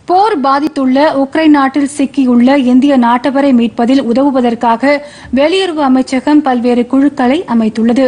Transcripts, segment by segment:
போர் பாதித்துள்ள Ukraine நாட்டில் சிக்கியுள்ள இந்திய நாட்டவரை மீட்பதில் உதவுவதற்காக வெளியுறவு அமைச்சகம் பல்வேறு குழுக்களை அமைத்துள்ளது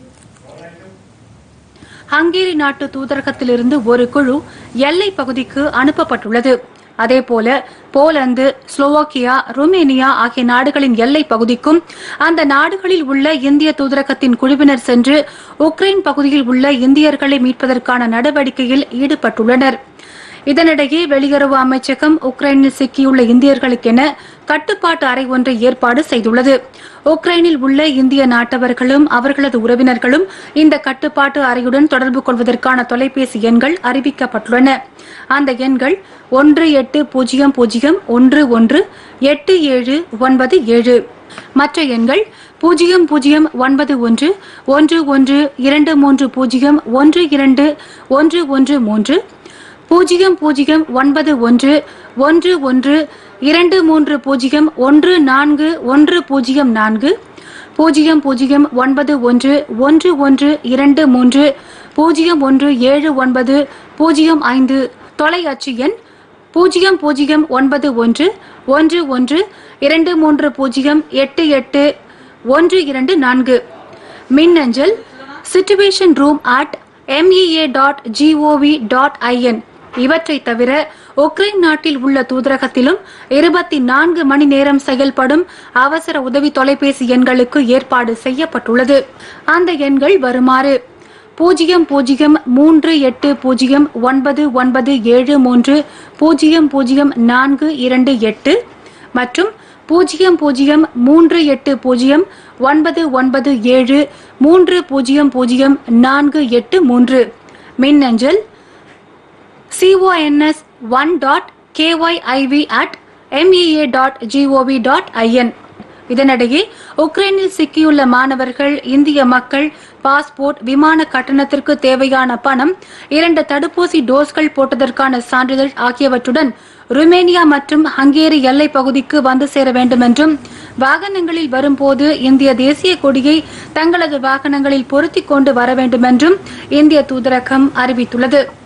ஹங்கேரி நாட்டு தூதரகத்திலிருந்து ஒரு குழு எல்லை பகுதிக்கு அனுப்பப்பட்டுள்ளது அதேபோல போலந்து ஸ்லோவாக்கியா ருமேனியா ஆகிய நாடுகளின் எல்லை பகுதிக்கும் அந்த நாடுகளில் உள்ள இந்திய தூதரகத்தின் குழுவினர் சென்று உக்ரைன் பகுதியில் உள்ள இந்தியர்களை மீட்பதற்கான நடவடிக்கையில் ஈடுபட்டுள்ளனர் இதனிடையே வெளியுறவு அமைச்சகம் உக்ரைனில் சிக்கியுள்ள இந்தியர்களுக்கென கட்டுப்பாட்டு அறை ஒன்றை ஏற்பாடு செய்துள்ளது உக்ரைனில் உள்ள இந்திய நாட்டவர்களும் அவர்களது உறவினர்களும் இந்த கட்டுப்பாட்டு அறையுடன் தொடர்பு கொள்வதற்கான தொலைபேசி எண்கள் அறிவிக்கப்பட்டுள்ளன அந்த எண்கள் ஒன்று எட்டு பூஜ்ஜியம் பூஜ்ஜியம் ஒன்று ஒன்று எட்டு ஏழு ஒன்பது ஏழு மற்ற எண்கள் பூஜ்ஜியம் பூஜ்ஜியம் ஒன்பது ஒன்று ஒன்று ஒன்று இரண்டு மூன்று பூஜ்ஜியம் ஒன்று இரண்டு ஒன்று ஒன்று மூன்று பூஜ்ஜியம் பூஜ்ஜியம் ஒன்பது ஒன்று ஒன்று ஒன்று இரண்டு மூன்று பூஜ்ஜியம் ஒன்று நான்கு ஒன்று பூஜ்ஜியம் நான்கு பூஜ்ஜியம் பூஜ்ஜியம் ஒன்பது ஒன்று ஒன்று ஒன்று இரண்டு மூன்று பூஜ்ஜியம் ஒன்று ஏழு ஒன்பது பூஜ்ஜியம் ஐந்து தொலைஅச்சு எண் பூஜ்ஜியம் பூஜ்ஜியம் ஒன்பது ஒன்று ஒன்று ஒன்று இரண்டு மூன்று பூஜ்ஜியம் எட்டு எட்டு ஒன்று இரண்டு நான்கு மின்னஞ்சல் situation room at MEA dot GOV dot IN இவற்றை தவிர உக்ரைன் நாட்டில் உள்ள தூதரகத்திலும் இருபத்தி நான்கு மணி நேரம் செயல்படும் அவசர உதவி தொலைபேசி எண்களுக்கு ஏற்பாடு செய்யப்பட்டுள்ளது அந்த எண்கள் வருமாறு பூஜ்ஜியம் பூஜ்ஜியம் மூன்று எட்டு பூஜ்ஜியம் ஒன்பது ஒன்பது ஏழு மூன்று பூஜ்ஜியம் பூஜ்ஜியம் நான்கு இரண்டு எட்டு மற்றும் பூஜ்ஜியம் பூஜ்ஜியம் மூன்று எட்டு பூஜ்ஜியம் ஒன்பது ஒன்பது ஏழு மூன்று பூஜ்ஜியம் பூஜ்ஜியம் நான்கு எட்டு மூன்று மின்னஞ்சல் CONS one dot KYIV at MEA dot GOV dot IN இதனிடையே உக்ரைனில் சிக்கியுள்ள மாணவர்கள் இந்திய மக்கள் பாஸ்போர்ட் விமான கட்டணத்திற்கு தேவையான பணம் இரண்டு தடுப்பூசி டோஸ்கள் போட்டதற்கான சான்றிதழ் ஆகியவற்றுடன் ருமேனியா மற்றும் ஹங்கேரி எல்லை பகுதிக்கு வந்து சேர வேண்டும் என்றும் வாகனங்களில் வரும்போது இந்திய தேசிய கொடியை தங்களது வாகனங்களில் பொருத்திக் கொண்டு வர வேண்டும் என்றும் இந்திய தூதரகம் அறிவித்துள்ளது